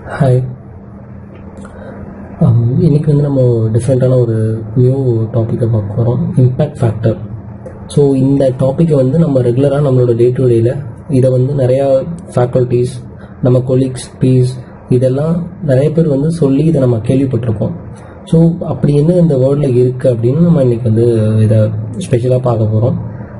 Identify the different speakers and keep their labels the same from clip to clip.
Speaker 1: hi இன்னைக்கு வந்து நம்ம டிஃப்ரெண்ட்டான ஒரு நியூ டாப்பிக்கை பார்க்க போகிறோம் இம்பேக்ட் ஃபேக்டர் ஸோ இந்த டாப்பிக்கை வந்து நம்ம ரெகுலராக நம்மளோட டே டு டேயில் இதை வந்து நிறையா ஃபேக்கல்ட்டிஸ் நம்ம கொலீக்ஸ் பீஸ் இதெல்லாம் நிறைய பேர் வந்து சொல்லி இதை நம்ம கேள்விப்பட்டிருக்கோம் ஸோ அப்படி என்ன இந்த வேர்ல்டில் இருக்குது அப்படின்னு நம்ம இன்னைக்கு வந்து இதை ஸ்பெஷலாக பார்க்க போகிறோம்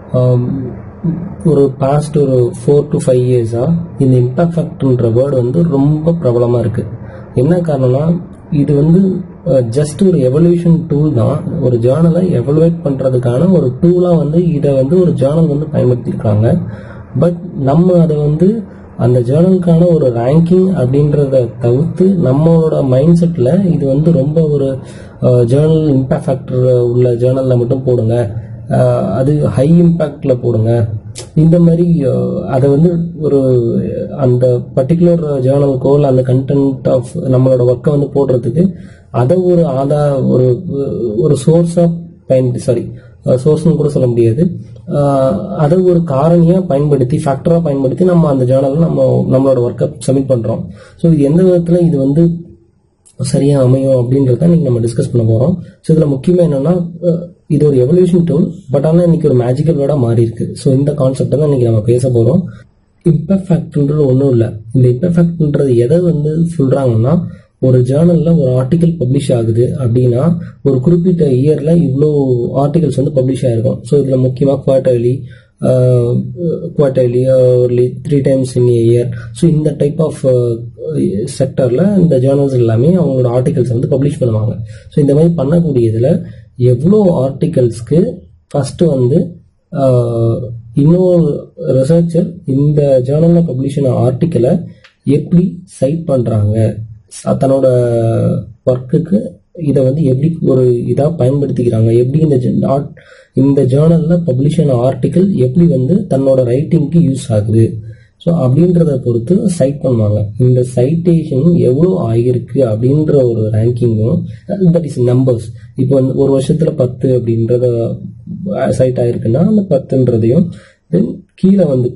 Speaker 1: ஒரு பாஸ்ட் ஒரு ஃபோர் டு ஃபைவ் இயர்ஸாக இந்த இம்பாக்ட் ஃபேக்டர்ன்ற வேர்டு வந்து ரொம்ப பிரபலமாக இருக்குது என்ன காரணம்னா இது வந்து ஜஸ்ட் ஒரு எவல்யூஷன் டூல் தான் ஒரு ஜேர்னலை எவலுவேட் பண்ணுறதுக்கான ஒரு டூலாக வந்து இதை வந்து ஒரு ஜேர்னல் வந்து பயன்படுத்தியிருக்காங்க பட் நம்ம அதை வந்து அந்த ஜேர்னலுக்கான ஒரு ரேங்கிங் அப்படின்றத தவிர்த்து நம்மளோட மைண்ட் செட்டில் இது வந்து ரொம்ப ஒரு ஜேர்னல் இம்பாக்ட் ஃபேக்டர் உள்ள ஜேர்னலில் மட்டும் போடுங்க அஹ் அது ஹை இம்பேக்ட்ல போடுங்க இந்த மாதிரி அஹ், அதை வந்து ஒரு அந்த பர்டிகுலர் ஜேர்னலுக்கோ இல்லை அந்த கண்டென்ட் ஆஃப் நம்மளோட ஒர்க்கை வந்து போடுறதுக்கு அதை ஒரு ஆதா ஒரு ஒரு சோர்ஸாக பயன் சாரி சோர்ஸ்னு கூட சொல்ல முடியாது அஹ், அதை ஒரு காரணியா பயன்படுத்தி ஃபேக்டரா பயன்படுத்தி நம்ம அந்த ஜேர்னலில் நம்ம நம்மளோட ஒர்க்கை சப்மிட் பண்றோம் ஸோ இது எந்த விதத்துல இது வந்து சரியா அமையும் அப்படின்றத இன்னைக்கு நம்ம டிஸ்கஸ் பண்ண போறோம் ஸோ இதுல முக்கியமா என்னன்னா அஹ், இது ஒரு எவல்யூஷன் டூல் பட் ஆனால் இன்னைக்கு ஒரு மேஜிக்கல் வேர்டா மாறி இருக்கு ஸோ இந்த கான்செப்டை தான் இன்னைக்கு நம்ம பேச போறோம் இம்பேக்ட் ஃபேக்ட்ன்றது ஒன்றும் இல்லை இந்த இம்பேக்ட் ஃபேக்ட்ன்றது எதை வந்து சொல்றாங்கன்னா ஒரு ஜேர்னல்ல ஒரு ஆர்டிகல் பப்ளிஷ் ஆகுது அப்படின்னா ஒரு குறிப்பிட்ட இயர்ல இவ்வளோ ஆர்டிகல்ஸ் வந்து பப்ளிஷ் ஆயிருக்கும் ஸோ இதுல முக்கியமாக குவார்டர்லி குவார்டர்லி ஒரு three times in year so இந்த டைப் ஆஃப் செக்டரில் இந்த ஜேர்னல்ஸ் எல்லாமே அவங்களோட ஆர்டிகல்ஸ் வந்து பப்ளிஷ் பண்ணுவாங்க ஸோ இந்த மாதிரி பண்ணக்கூடியதில் எவ்வளோ ஆர்டிகல்ஸ்க்கு ஃபஸ்ட்டு வந்து ஆஹ், இன்னொரு ரிசர்ச்சர் இந்த ஜேர்னலில் பப்ளிஷ் ஆன ஆர்டிக்கலை எப்படி சைட் பண்ணுறாங்க தன்னோட ஒர்க்குக்கு இதை வந்து எப்படி ஒரு இதாக பயன்படுத்திக்கிறாங்க எப்படி இந்த ஜ- art- இந்த ஜேர்னலில் பப்ளிஷ் ஆன ஆர்டிக்கல் எப்படி வந்து தன்னோட ரைட்டிங்க்கு யூஸ் ஆகுது ஸோ அப்படின்றத பொறுத்து சைட் பண்ணுவாங்க இந்த சைட்டேஷன் எவ்வளோ ஆகியிருக்கு அப்படின்ற ஒரு ரேங்கிங்கும் தட் இஸ் நம்பர்ஸ் இப்போ வந்து ஒரு வருஷத்துல பத்து அப்படின்றத சைட் ஆயிருக்குன்னா அந்த பத்துன்றதையும் தென் கீழே வந்து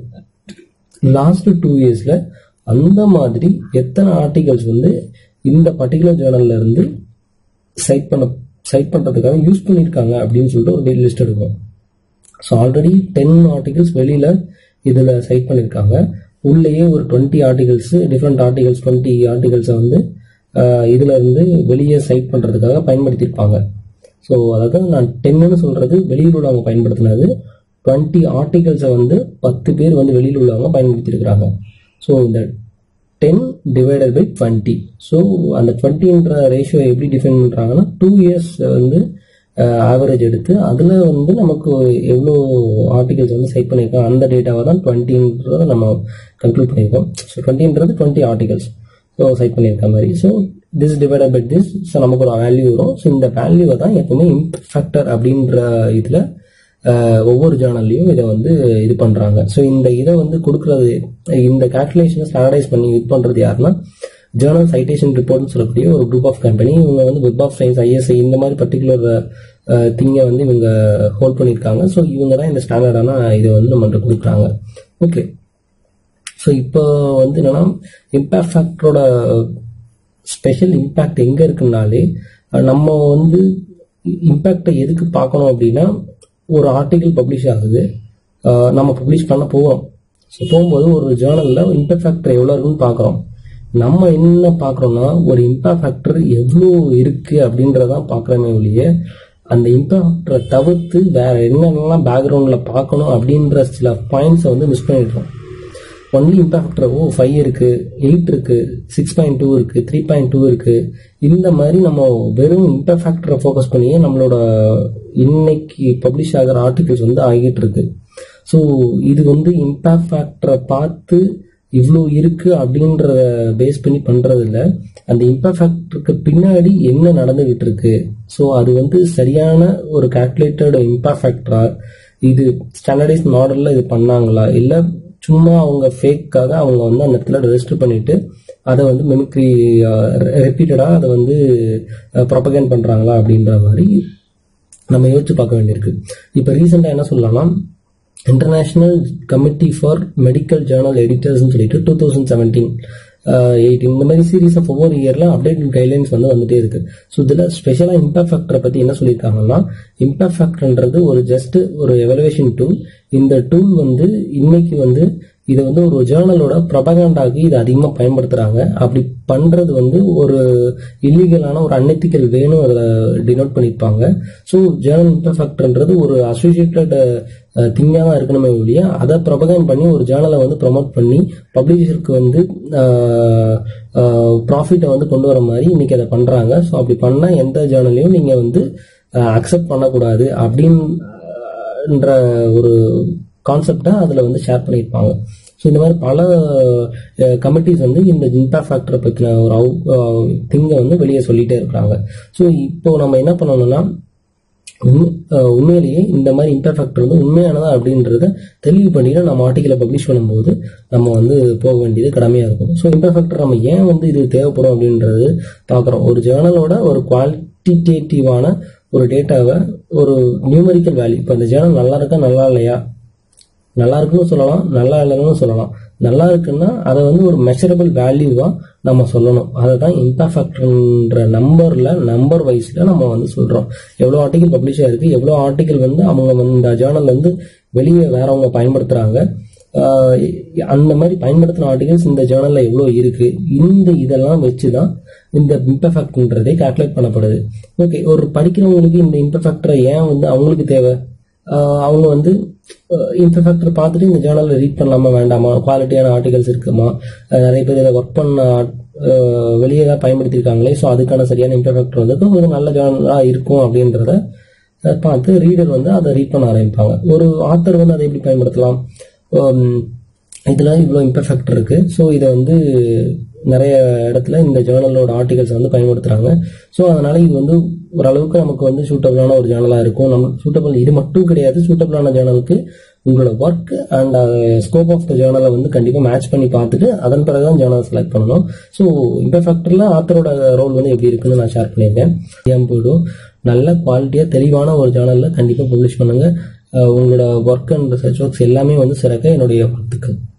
Speaker 1: லாஸ்ட் டூ இயர்ஸ்ல அந்த மாதிரி எத்தனை ஆர்டிகல்ஸ் வந்து இந்த பர்டிகுலர் ஜேர்னல்ல இருந்து சைட் பண்ண சைட் பண்றதுக்காக யூஸ் பண்ணியிருக்காங்க அப்படின்னு சொல்லிட்டு ஒரு லிஸ்ட் எடுக்கும் ஸோ ஆல்ரெடி டென் ஆர்டிகல்ஸ் வெளியில இதுல சைட் பண்ணியிருக்காங்க உள்ளேயே ஒரு twenty articles different articles twenty ஆர்டிகல்ஸை வந்து ஆஹ், இதுல இருந்து வெளியே சைட் பண்றதுக்காக பயன்படுத்தியிருப்பாங்க ஸோ அதாவது நான் டென்னு சொல்றது வெளியில் உள்ளவங்க பயன்படுத்தினது டுவெண்ட்டி ஆர்டிகல்ஸை வந்து பத்து பேர் வந்து வெளியில் உள்ளவங்க பயன்படுத்தியிருக்கிறாங்க ஸோ இந்த ten divided by twenty so அந்த டுவெண்ட்டின்ற ரேஷியோ எப்படி டிஃபைன் பண்ணுறாங்கன்னா டூ இயர்ஸ் வந்து ஆவரேஜ் எடுத்து அதில் வந்து நமக்கு எவ்வளோ ஆர்டிகல்ஸ் வந்து சைட் பண்ணியிருக்கோம் அந்த டேட்டாவை தான் டுவெண்ட்டின்றத நம்ம கன்க்ளூட் பண்ணியிருக்கோம் ஸோ டுவெண்ட்டின்றது டுவெண்ட்டி ஆர்டிகல்ஸ் ஸோ சைட் பண்ணியிருக்க மாதிரி so this divided by this so நமக்கு ஒரு வேல்யூ வரும் ஸோ இந்த வேல்யூவை தான் எப்பவுமே இம்பாக்ட் ஃபேக்டர் அப்படின்ற இதில் ஒவ்வொரு ஜேர்னல்லையும் இதை வந்து இது பண்றாங்க ஸோ இந்த இதை வந்து கொடுக்கறது இந்த கால்குலேஷனை ஸ்டாண்டர்டைஸ் பண்ணி இது பண்றது யாருன்னா ஜேர்னல் சைட்டேஷன் ரிப்போர்ட்னு சொல்லக்கூடிய ஒரு குரூப் ஆஃப் கம்பெனி இவங்க வந்து வெப் ஆஃப் சயின்ஸ் ஐஎஸ்ஐ இந்த மாதிரி பர்டிகுலர் திங்கை வந்து இவங்க ஹோல்ட் பண்ணியிருக்காங்க ஸோ இவங்க தான் இந்த ஸ்டாண்டர்டான இதை வந்து நம்மகிட்ட கொடுக்குறாங்க ஓகே ஸோ இப்போ வந்து என்னன்னா இம்பாக்ட் ஃபேக்டரோட ஸ்பெஷல் இம்பேக்ட் எங்க இருக்குனாலே அஹ் நம்ம வந்து இம்பேக்டை எதுக்கு பார்க்கணும் அப்படின்னா ஒரு ஆர்டிகிள் பப்ளிஷ் ஆகுது அஹ் நம்ம பப்ளிஷ் பண்ண போகிறோம் ஸோ போகும்போது ஒரு ஜேர்னல்ல இம்பேக்ட் ஃபேக்டர் எவ்வளோ இருக்குன்னு பார்க்குறோம் நம்ம என்ன பார்க்குறோம்னா ஒரு இம்பேக்ட் ஃபேக்டர் எவ்வளோ இருக்கு அப்படின்றதான் பார்க்குறோமே ஒழிய அந்த இம்பேக்டரை தவிர்த்து வேற என்னென்னலாம் பேக்ரவுண்டில் பார்க்கணும் அப்படின்ற சில பாயிண்ட்ஸை வந்து மிஸ் பண்ணிடுறோம் ஒன்லி இம்பாக்டர் ஓ ஃபைவ் இருக்கு எயிட் இருக்கு சிக்ஸ் பாயிண்ட் டூ இருக்கு த்ரீ பாயிண்ட் டூ இருக்கு இந்த மாதிரி நம்ம வெறும் இம்பாக்ட் ஃபேக்டரை ஃபோக்கஸ் பண்ணியே நம்மளோட இன்னைக்கு பப்ளிஷ் ஆகிற ஆர்டிகல்ஸ் வந்து ஆகிட்டு இருக்கு ஸோ இது வந்து இம்பாக்ட் ஃபேக்டரை பார்த்து இவ்வளோ இருக்கு அப்படின்றத பேஸ் பண்ணி பண்றது இல்ல அந்த இம்பாக்ட் ஃபேக்டருக்கு பின்னாடி என்ன நடந்துகிட்டு இருக்கு ஸோ அது வந்து சரியான ஒரு கால்குலேட்டட் இம்பாக்ட் ஃபேக்டரா இது ஸ்டாண்டர்டைஸ் மாடல்ல இது பண்ணாங்களா இல்ல சும்மா அவங்க ஃபேக்காக அவங்க வந்து அந்த இடத்துல ரெஜிஸ்டர் பண்ணிட்டு அதை வந்து மிமிக்ரி ரிப்பீட்டடா அதை வந்து ப்ரொபகேண்ட் பண்றாங்களா அப்படின்ற மாதிரி நம்ம யோசிச்சு பார்க்க வேண்டியிருக்கு இப்போ ரீசெண்டாக என்ன சொல்லலாம்னா international committee for medical journal எடிட்டர்ஸ்னு சொல்லிட்டு டூ தௌசண்ட் செவன்டீன் எயிட்டீன் இந்த மாதிரி சீரீஸ் ஆஃப் ஒவ்வொரு இயர்ல அப்டேட் கைட்லைன்ஸ் வந்து வந்துட்டே இருக்கு ஸோ இதுல ஸ்பெஷலா இம்பாக்ட் ஃபேக்டரை பத்தி என்ன சொல்லியிருக்காங்கன்னா இம்பாக்ட் ஃபேக்டர்ன்றது ஒரு ஜஸ்ட் ஒரு எவலுவேஷன் டூல் இந்த டூல் வந்து இன்னைக்கு வந்து இது வந்து ஒரு ஜேர்னலோட ப்ரொபகண்டாக்கு இது அதிகமாக பயன்படுத்துறாங்க அப்படி பண்றது வந்து ஒரு இல்லீகலான ஒரு அன்எத்திக்கல் வேணும் அதில் டினோட் பண்ணியிருப்பாங்க ஸோ ஜேர்னல் இம்பர்ஃபெக்ட்ன்றது ஒரு அசோசியேட்டட் திங்காக தான் இருக்கணுமே ஒழிய அதை ப்ரொபகண்ட் பண்ணி ஒரு ஜேர்னலை வந்து ப்ரொமோட் பண்ணி பப்ளிஷருக்கு வந்து ப்ராஃபிட்டை வந்து கொண்டு வர மாதிரி இன்னைக்கு அதை பண்றாங்க ஸோ அப்படி பண்ணா எந்த ஜேர்னலையும் நீங்க வந்து அக்செப்ட் பண்ணக்கூடாது அப்படின்ற ஒரு கான்செப்டை அதில் வந்து ஷேர் பண்ணியிருப்பாங்க ஸோ இந்த மாதிரி பல கமிட்டிஸ் வந்து இந்த இம்பாக்ட் ஃபேக்டரை பற்றின ஒரு திங்கை வந்து வெளியே சொல்லிட்டே இருக்கிறாங்க ஸோ இப்போ நம்ம என்ன பண்ணணும்னா உண்மை- அஹ் உண்மையிலேயே இந்த மாதிரி இம்பர்ஃபெக்ட் வந்து உண்மையானதா அப்படின்றத தெளிவு பண்ணிட்டு நம்ம ஆர்டிக்கலை பப்ளிஷ் பண்ணும்போது நம்ம வந்து போக வேண்டியது கடமையா இருக்கும் ஸோ இம்பர்ஃபெக்டர் நம்ம ஏன் வந்து இது தேவைப்படும் அப்படின்றது பார்க்குறோம் ஒரு ஜேர்னலோட ஒரு குவாலிட்டேட்டிவான ஒரு டேட்டாவை ஒரு நியூமரிக்கல் வேல்யூ இப்போ இந்த ஜேர்னல் நல்லா இருக்கா நல்லா இல்லையா நல்லா இருக்குன்னு சொல்லலாம் நல்லா இல்லைன்னு சொல்லலாம் நல்லா இருக்குன்னா அதை வந்து ஒரு மெஷரபிள் வேல்யூவா நம்ம சொல்லணும் அதை தான் இம்பாக்ட்ன்ற நம்பர்ல நம்பர் வைஸ்ல நம்ம வந்து சொல்றோம் எவ்வளோ ஆர்டிகல் பப்ளிஷ் ஆயிருக்கு எவ்வளோ ஆர்டிகல் வந்து அவங்க வந்து இந்த ஜேர்னல் வந்து வெளியே வேறவங்க பயன்படுத்துறாங்க ஆஹ் அந்த மாதிரி பயன்படுத்தின ஆர்டிகல்ஸ் இந்த ஜேர்னல்ல எவ்வளோ இருக்கு இந்த இதெல்லாம் வச்சு தான் இந்த இம்பர்ஃபெக்ட்ன்றதே கால்குலேட் பண்ணப்படுது ஓகே ஒரு படிக்கிறவங்களுக்கு இந்த இம்பர்ஃபெக்டரை ஏன் வந்து அவங்களுக்கு தேவை ஆஹ் அவங்க வந்து இன்ஃபேக்டர் பார்த்துட்டு இந்த ஜேர்னலில் ரீட் பண்ணலாமா வேண்டாமா குவாலிட்டியான ஆர்டிகல்ஸ் இருக்குமா அஹ் நிறைய பேர் இதை ஒர்க் பண்ண ஆஹ் வெளியே தான் பயன்படுத்தியிருக்காங்களே ஸோ அதுக்கான சரியான இன்ஃபேக்டர் வந்து ஒரு நல்ல ஜேர்னலாக இருக்கும் அப்படின்றத அஹ் பார்த்து ரீடர் வந்து அதை ரீட் பண்ண ஆரம்பிப்பாங்க ஒரு ஆத்தர் வந்து அதை எப்படி பயன்படுத்தலாம் உம், இதுல இவ்வளோ இம்பர்ஃபெக்ட் இருக்கு ஸோ இதை வந்து நிறைய இடத்துல இந்த ஜேர்னலோட ஆர்டிகல்ஸ் வந்து பயன்படுத்துறாங்க ஸோ அதனால இது வந்து ஓரளவுக்கு நமக்கு வந்து சூட்டபிளான ஒரு ஜேர்னலாக இருக்கும் நம்ம சூட்டபிள் இது மட்டும் கிடையாது சூட்டபிளான ஜேர்னலுக்கு உங்களோட work and scope of the ஜேர்னலை வந்து கண்டிப்பாக மேட்ச் பண்ணி பார்த்துட்டு அதன் பிறகு தான் ஜேர்னல் செலக்ட் பண்ணணும் ஸோ இம்பர்ஃபெக்டரில் ஆத்தரோட ரோல் வந்து எப்படி இருக்குன்னு நான் ஷேர் பண்ணியிருக்கேன் ஏன் போய்டும் நல்ல குவாலிட்டியாக தெளிவான ஒரு ஜேர்னலில் கண்டிப்பாக பப்ளிஷ் பண்ணுங்க அஹ் உங்களோட ஒர்க் அண்ட் ரிசர்ச் ஒர்க்ஸ் எல்லாமே வந்து சிறக்க என்னுடைய வாழ்த்துக்கள்